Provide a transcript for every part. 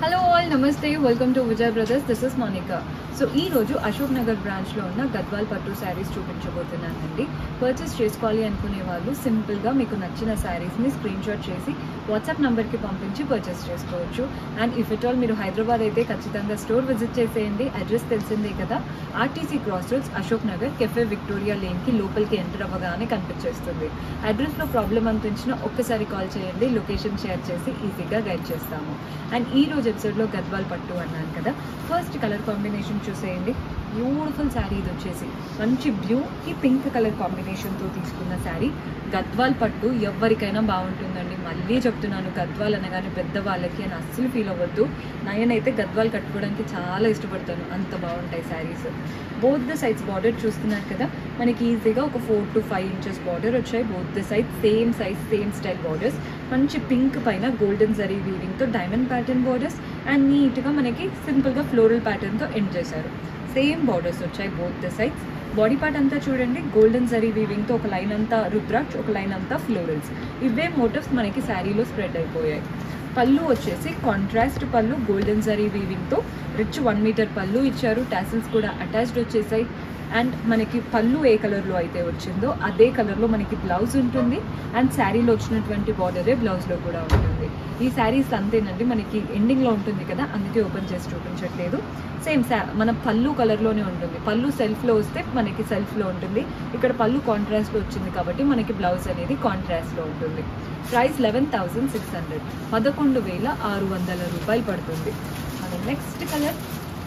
hello all నమస్తే welcome to Vijay brothers this is Monika so ఈ రోజు అశోక్ నగర్ బ్రాంచ్లో ఉన్న గద్వాల్ పట్టు శారీస్ చూపించబోతున్నానండి పర్చేస్ చేసుకోవాలి అనుకునే వాళ్ళు సింపుల్గా మీకు నచ్చిన శారీస్ని స్క్రీన్ షాట్ చేసి వాట్సాప్ నెంబర్కి పంపించి పర్చేస్ చేసుకోవచ్చు అండ్ ఇఫ్ ఇట్ ఆల్ మీరు హైదరాబాద్ అయితే ఖచ్చితంగా స్టోర్ విజిట్ చేసేయండి అడ్రస్ తెలిసిందే కదా RTC cross roads Ashok Nagar cafe Victoria లేన్కి లోపలికి ఎంటర్ అవ్వగానే కనిపించేస్తుంది అడ్రస్లో ప్రాబ్లం అనిపించినా ఒక్కసారి కాల్ చేయండి లొకేషన్ షేర్ చేసి ఈజీగా గైడ్ చేస్తాము అండ్ ఈ రోజు ఎపిసోడ్లో గద్వాల్ పట్టు అన్నాను కదా ఫస్ట్ కలర్ కాంబినేషన్ చూసేయండి బ్యూటిఫుల్ శారీ ఇది వచ్చేసి మంచి బ్లూకి పింక్ కలర్ కాంబినేషన్తో తీసుకున్న శారీ గద్వాల్ పట్టు ఎవరికైనా బాగుంటుందండి మళ్ళీ చెప్తున్నాను గద్వాల్ అనగానే పెద్దవాళ్ళకి అని అస్సలు ఫీల్ అవ్వద్దు నేనైతే గద్వాల్ కట్టుకోవడానికి చాలా ఇష్టపడతాను అంత బాగుంటాయి saris both the sides border చూస్తున్నారు కదా మనకి ఈజీగా ఒక four to five inches border వచ్చాయి both the side same size same style borders మంచి పింక్ పైన గోల్డెన్ జరీ వీవింగ్తో డైమండ్ ప్యాటర్న్ బార్డర్స్ అండ్ నీట్గా మనకి సింపుల్గా ఫ్లోరల్ ప్యాటర్న్తో ఎండ్ చేశారు సేమ్ బార్డర్స్ వచ్చాయి both the sides body part అంతా చూడండి గోల్డెన్ జరీ వీవింగ్తో ఒక లైన్ అంతా రుద్రాక్ష ఒక లైన్ అంతా ఫ్లోరల్స్ ఇవే మోటివ్స్ మనకి శారీలో స్ప్రెడ్ అయిపోయాయి పళ్ళు వచ్చేసి కాంట్రాస్ట్ పళ్ళు గోల్డెన్ జరీ వీవింగ్తో రిచ్ వన్ మీటర్ పళ్ళు ఇచ్చారు టాసిల్స్ కూడా అటాచ్డ్ వచ్చేసాయి అండ్ మనకి పళ్ళు ఏ కలర్లో అయితే వచ్చిందో అదే కలర్లో మనకి బ్లౌజ్ ఉంటుంది అండ్ శారీలో వచ్చినటువంటి బార్డరే బ్లౌజ్లో కూడా ఉంటుంది ఈ శారీస్ అంతేనండి మనకి ఎండింగ్లో ఉంటుంది కదా అందుకే ఓపెన్ చేసి చూపించట్లేదు సేమ్ శా మన పళ్ళు కలర్లోనే ఉంటుంది పళ్ళు సెల్ఫ్లో వస్తే మనకి సెల్ఫ్లో ఉంటుంది ఇక్కడ పళ్ళు కాంట్రాస్ట్లో వచ్చింది కాబట్టి మనకి బ్లౌజ్ అనేది కాంట్రాస్ట్లో ఉంటుంది price eleven thousand six hundred పదకొండు వేల ఆరు వందల రూపాయలు పడుతుంది మన నెక్స్ట్ కలర్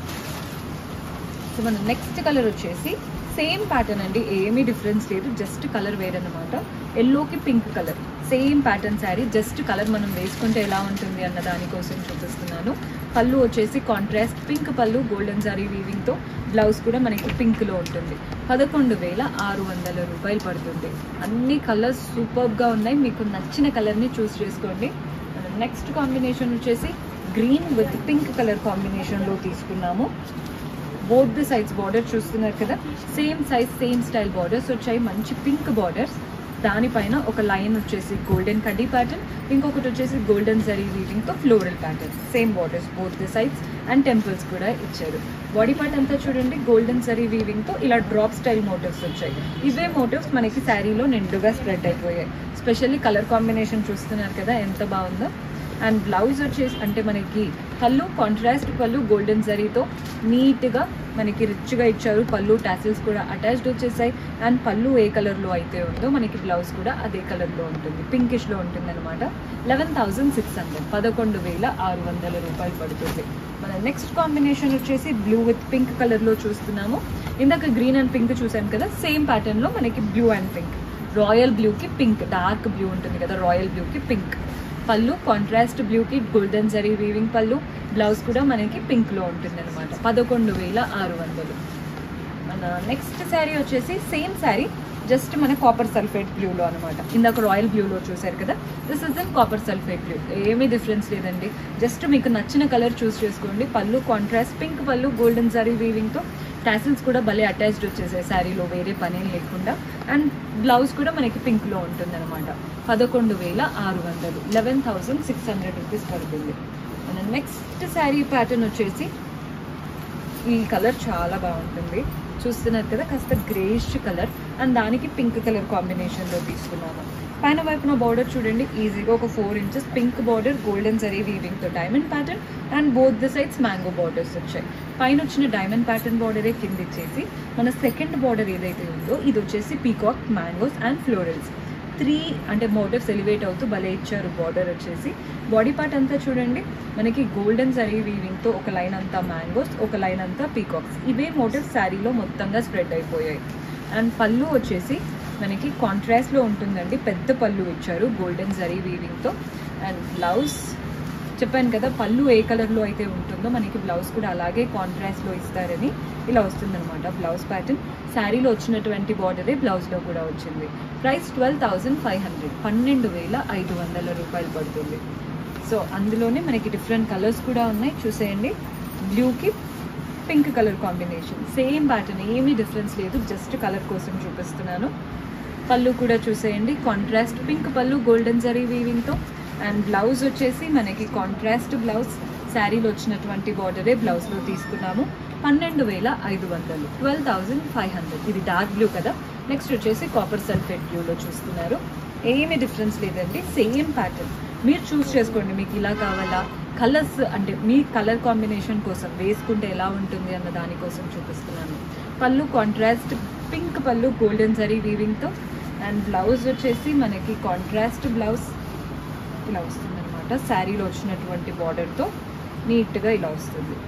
సో మన నెక్స్ట్ కలర్ వచ్చేసి సేమ్ ప్యాటర్న్ అండి ఏమీ డిఫరెన్స్ లేదు జస్ట్ కలర్ వేరన్నమాట ఎల్లోకి pink colour same pattern sari just colour మనం వేసుకుంటే ఎలా ఉంటుంది అన్న దానికోసం చూపిస్తున్నాను పళ్ళు వచ్చేసి కాంట్రాస్ట్ పింక్ పళ్ళు గోల్డెన్ సారీ వీవింగ్తో బ్లౌజ్ కూడా మనకి పింక్లో ఉంటుంది పదకొండు వేల ఆరు వందల రూపాయలు పడుతుంది అన్ని కలర్స్ సూపర్గా ఉన్నాయి మీకు నచ్చిన కలర్ని చూస్ చేసుకోండి నెక్స్ట్ కాంబినేషన్ వచ్చేసి గ్రీన్ విత్ పింక్ కలర్ కాంబినేషన్లో తీసుకున్నాము బోత్ ది సైడ్స్ బార్డర్ చూస్తున్నారు కదా same size same style borders వచ్చాయి మంచి పింక్ బార్డర్స్ దానిపైన ఒక లైన్ వచ్చేసి గోల్డెన్ కడ్డీ ప్యాటర్న్ ఇంకొకటి వచ్చేసి గోల్డెన్ జరీ వీవింగ్తో floral pattern same borders both the sides and temples కూడా ఇచ్చారు బాడీ పార్ట్ అంతా చూడండి గోల్డెన్ జరీ వీవింగ్తో ఇలా డ్రాప్ స్టైల్ మోటివ్స్ వచ్చాయి ఇవే మోటివ్స్ మనకి శారీలో నిండుగా స్ప్రెడ్ అయిపోయాయి స్పెషల్లీ కలర్ కాంబినేషన్ చూస్తున్నారు కదా ఎంత బాగుందో అండ్ బ్లౌజ్ వచ్చేసి అంటే మనకి పళ్ళు కాంట్రాస్ట్ పళ్ళు గోల్డెన్ జరీతో నీట్గా మనకి రిచ్గా ఇచ్చారు పళ్ళు టాసిల్స్ కూడా అటాచ్డ్ వచ్చేసాయి అండ్ పళ్ళు ఏ కలర్లో అయితే ఉందో మనకి బ్లౌజ్ కూడా అదే కలర్లో ఉంటుంది పింకిష్లో ఉంటుంది అనమాట లెవెన్ థౌజండ్ సిక్స్ హండ్రెడ్ పదకొండు వేల ఆరు వందల రూపాయలు పడుతుంది మన నెక్స్ట్ కాంబినేషన్ వచ్చేసి బ్లూ విత్ పింక్ కలర్లో చూస్తున్నాము ఇందాక గ్రీన్ అండ్ పింక్ చూసాం కదా సేమ్ ప్యాటర్న్లో మనకి బ్లూ అండ్ పింక్ రాయల్ బ్లూకి పింక్ డార్క్ బ్లూ ఉంటుంది కదా రాయల్ బ్లూకి పింక్ పళ్ళు కాంట్రాస్ట్ బ్లూకి గోల్డెన్ జరీ వీవింగ్ పళ్ళు బ్లౌజ్ కూడా మనకి పింక్లో ఉంటుంది అనమాట పదకొండు వేల ఆరు వందలు మన నెక్స్ట్ శారీ వచ్చేసి సేమ్ శారీ జస్ట్ మన కాపర్ సల్ఫేట్ బ్లూలో అనమాట ఇందాక రాయల్ బ్లూలో చూసారు కదా this is in copper sulphate blue ఏమీ డిఫరెన్స్ లేదండి జస్ట్ మీకు నచ్చిన కలర్ చూస్ చేసుకోండి పళ్ళు కాంట్రాస్ట్ పింక్ పళ్ళు గోల్డెన్ జరీ వీవింగ్తో టాసిల్స్ కూడా భలే అటాచ్డ్ వచ్చేసాయి శారీలో వేరే పనేం లేకుండా అండ్ బ్లౌజ్ కూడా మనకి పింక్లో ఉంటుంది అనమాట పదకొండు వేల ఆరు వందలు eleven thousand six hundred rupees పడుతుంది మన నెక్స్ట్ శారీ ప్యాటర్న్ వచ్చేసి ఈ కలర్ చాలా బాగుంటుంది చూస్తున్నారు కదా కాస్త గ్రేష్ కలర్ అండ్ దానికి పింక్ కలర్ కాంబినేషన్లో తీసుకున్నాము పైన వైపున బార్డర్ చూడండి ఈజీగా ఒక four inches pink border golden జరీ వీవింగ్తో diamond pattern and both the sides mango borders వచ్చాయి పైన వచ్చిన డైమండ్ ప్యాటర్న్ బార్డరే కింద ఇచ్చేసి మన సెకండ్ బార్డర్ ఏదైతే ఉందో ఇది వచ్చేసి peacock mangoes and florals three అంటే మోటివ్స్ ఎలివేట్ అవుతూ భలే ఇచ్చారు బార్డర్ వచ్చేసి బాడీ పార్ట్ అంతా చూడండి మనకి గోల్డెన్ జరీ వీవింగ్తో ఒక లైన్ అంతా మ్యాంగోస్ ఒక లైన్ అంతా పీకాక్స్ ఇవే మోటివ్స్ శారీలో మొత్తంగా స్ప్రెడ్ అయిపోయాయి అండ్ పళ్ళు వచ్చేసి మనకి కాంట్రాస్ట్లో ఉంటుందండి పెద్ద పళ్ళు ఇచ్చారు గోల్డెన్ జరీ వీవింగ్తో అండ్ బ్లౌజ్ చెప్పాను కదా పళ్ళు ఏ కలర్లో అయితే ఉంటుందో మనకి బ్లౌజ్ కూడా అలాగే కాంట్రాస్ట్లో ఇస్తారని ఇలా వస్తుందన్నమాట బ్లౌజ్ ప్యాటర్న్ శారీలో వచ్చినటువంటి బార్డరే బ్లౌజ్లో కూడా వచ్చింది price twelve thousand five hundred పన్నెండు వేల ఐదు వందల రూపాయలు పడుతుంది సో అందులోనే మనకి డిఫరెంట్ కలర్స్ కూడా ఉన్నాయి చూసేయండి బ్లూకి pink colour combination same pattern ఏమీ డిఫరెన్స్ లేదు జస్ట్ కలర్ కోసం చూపిస్తున్నాను పళ్ళు కూడా చూసేయండి కాంట్రాస్ట్ పింక్ పళ్ళు గోల్డెన్ జరీ వీవింగ్తో అండ్ బ్లౌజ్ వచ్చేసి మనకి కాంట్రాస్ట్ బ్లౌజ్ శారీలో వచ్చినటువంటి బార్డరే బ్లౌజ్లో తీసుకున్నాము పన్నెండు వేల ఐదు వందలు ట్వెల్వ్ థౌజండ్ ఫైవ్ హండ్రెడ్ ఇది డార్క్ బ్లూ కదా నెక్స్ట్ వచ్చేసి కాపర్ సల్ఫేట్ బ్లూలో చూస్తున్నారు ఏమీ డిఫరెన్స్ లేదండి సేమ్ ప్యాటర్న్ మీరు చూస్ చేసుకోండి మీకు ఇలా కావాలా కలర్స్ అంటే మీ కలర్ కాంబినేషన్ కోసం వేసుకుంటే ఎలా ఉంటుంది అన్న దానికోసం చూపిస్తున్నాను పళ్ళు కాంట్రాస్ట్ పింక్ పళ్ళు గోల్డెన్ జరీ వీవింగ్తో అండ్ బ్లౌజ్ వచ్చేసి మనకి కాంట్రాస్ట్ బ్లౌజ్ ఇలా వస్తుంది అనమాట శారీలో వచ్చినటువంటి బార్డర్తో నీట్గా ఇలా వస్తుంది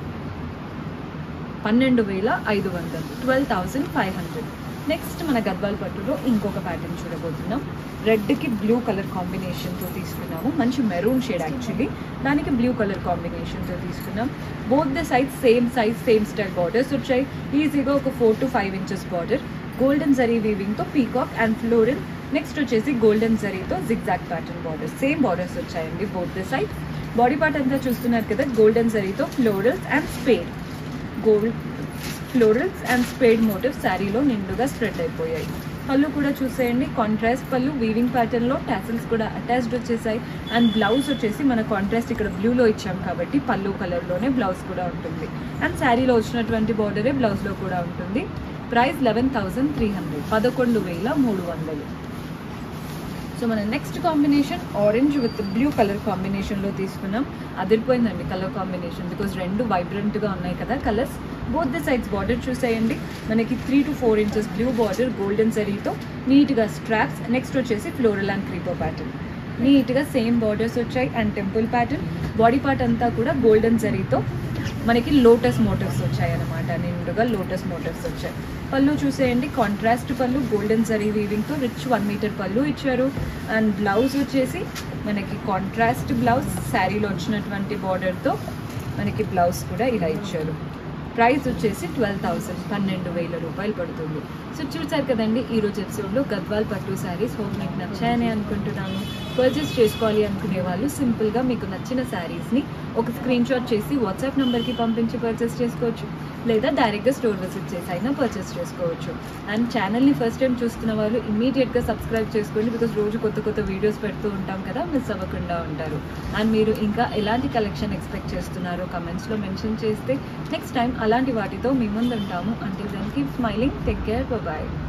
పన్నెండు వేల ఐదు వందలు twelve thousand five hundred next మన గద్వాల్ పట్టులో ఇంకొక ప్యాటర్న్ చూడబోతున్నాం రెడ్కి బ్లూ కలర్ కాంబినేషన్తో తీసుకున్నాము మంచి మెరూన్ షేడ్ యాక్చువల్లీ దానికి బ్లూ కలర్ కాంబినేషన్తో తీసుకున్నాం both the size same size same style borders వచ్చాయి ఈజీగా ఒక four to five inches border golden జరీ వీవింగ్తో పీకాక్ అండ్ ఫ్లోరల్ నెక్స్ట్ వచ్చేసి గోల్డెన్ జరీతో zigzag pattern borders same borders వచ్చాయండి both the side body part అంతా చూస్తున్నారు కదా గోల్డెన్ జరీతో florals and spade gold florals and spade motive శారీలో నిండుగా స్ప్రెడ్ అయిపోయాయి పళ్ళు కూడా చూసేయండి కాంట్రాస్ట్ పళ్ళు వీవింగ్ ప్యాటర్న్లో టాసిల్స్ కూడా అటాచ్డ్ వచ్చేసాయి అండ్ బ్లౌజ్ వచ్చేసి మన కాంట్రాస్ట్ ఇక్కడ బ్లూలో ఇచ్చాం కాబట్టి పళ్ళు కలర్లోనే బ్లౌజ్ కూడా ఉంటుంది అండ్ శారీలో వచ్చినటువంటి బార్డరే బ్లౌజ్లో కూడా ఉంటుంది price eleven thousand three hundred పదకొండు వేల మూడు వందలు సో మన next combination orange with blue colour కాంబినేషన్లో తీసుకున్నాం అదిరిపోయిందండి కలర్ కాంబినేషన్ బికాజ్ రెండు వైబ్రెంట్గా ఉన్నాయి కదా colours both the sides border చూసేయండి మనకి three to four inches blue border golden జరీతో నీట్గా స్ట్రాప్స్ నెక్స్ట్ వచ్చేసి ఫ్లోరల్ అండ్ క్రీపో ప్యాటర్న్ నీట్గా సేమ్ బార్డర్స్ వచ్చాయి and temple pattern body part అంతా కూడా గోల్డెన్ జరీతో మనకి లోటస్ మోటివ్స్ వచ్చాయి అనమాట నిండుగా లోటస్ మోటివ్స్ వచ్చాయి పళ్ళు చూసేయండి కాంట్రాస్ట్ పళ్ళు గోల్డెన్ జరీ వీవింగ్తో రిచ్ వన్ మీటర్ పళ్ళు ఇచ్చారు అండ్ బ్లౌజ్ వచ్చేసి మనకి కాంట్రాస్ట్ బ్లౌజ్ శారీలో వచ్చినటువంటి బార్డర్తో మనకి బ్లౌజ్ కూడా ఇలా ఇచ్చారు ప్రైస్ వచ్చేసి ట్వెల్వ్ థౌసండ్ పన్నెండు వేల రూపాయలు పడుతుంది సో చూసారు కదండి ఈ రోజు ఎపిసోడ్లో గద్వాల్ పట్టు శారీస్ హోప్ మీకు నచ్చాయని అనుకుంటున్నాను పర్చేస్ చేసుకోవాలి అనుకునే వాళ్ళు సింపుల్గా మీకు నచ్చిన శారీస్ని ఒక స్క్రీన్ షాట్ చేసి వాట్సాప్ నెంబర్కి పంపించి పర్చేస్ చేసుకోవచ్చు లేదా డైరెక్ట్గా స్టోర్ విజిట్ చేసి అయినా పర్చేస్ చేసుకోవచ్చు అండ్ ఛానల్ని ఫస్ట్ టైం చూస్తున్న వాళ్ళు ఇమీడియట్గా సబ్స్క్రైబ్ చేసుకోండి బికాస్ రోజు కొత్త కొత్త వీడియోస్ పెడుతూ ఉంటాం కదా మిస్ అవ్వకుండా ఉంటారు అండ్ మీరు ఇంకా ఎలాంటి కలెక్షన్ ఎక్స్పెక్ట్ చేస్తున్నారో కమెంట్స్లో మెన్షన్ చేస్తే నెక్స్ట్ టైం అలాంటి వాటితో మీ ముందు ఉంటాము అంటే దానికి స్మైలింగ్ టేక్ కేర్ బాయ్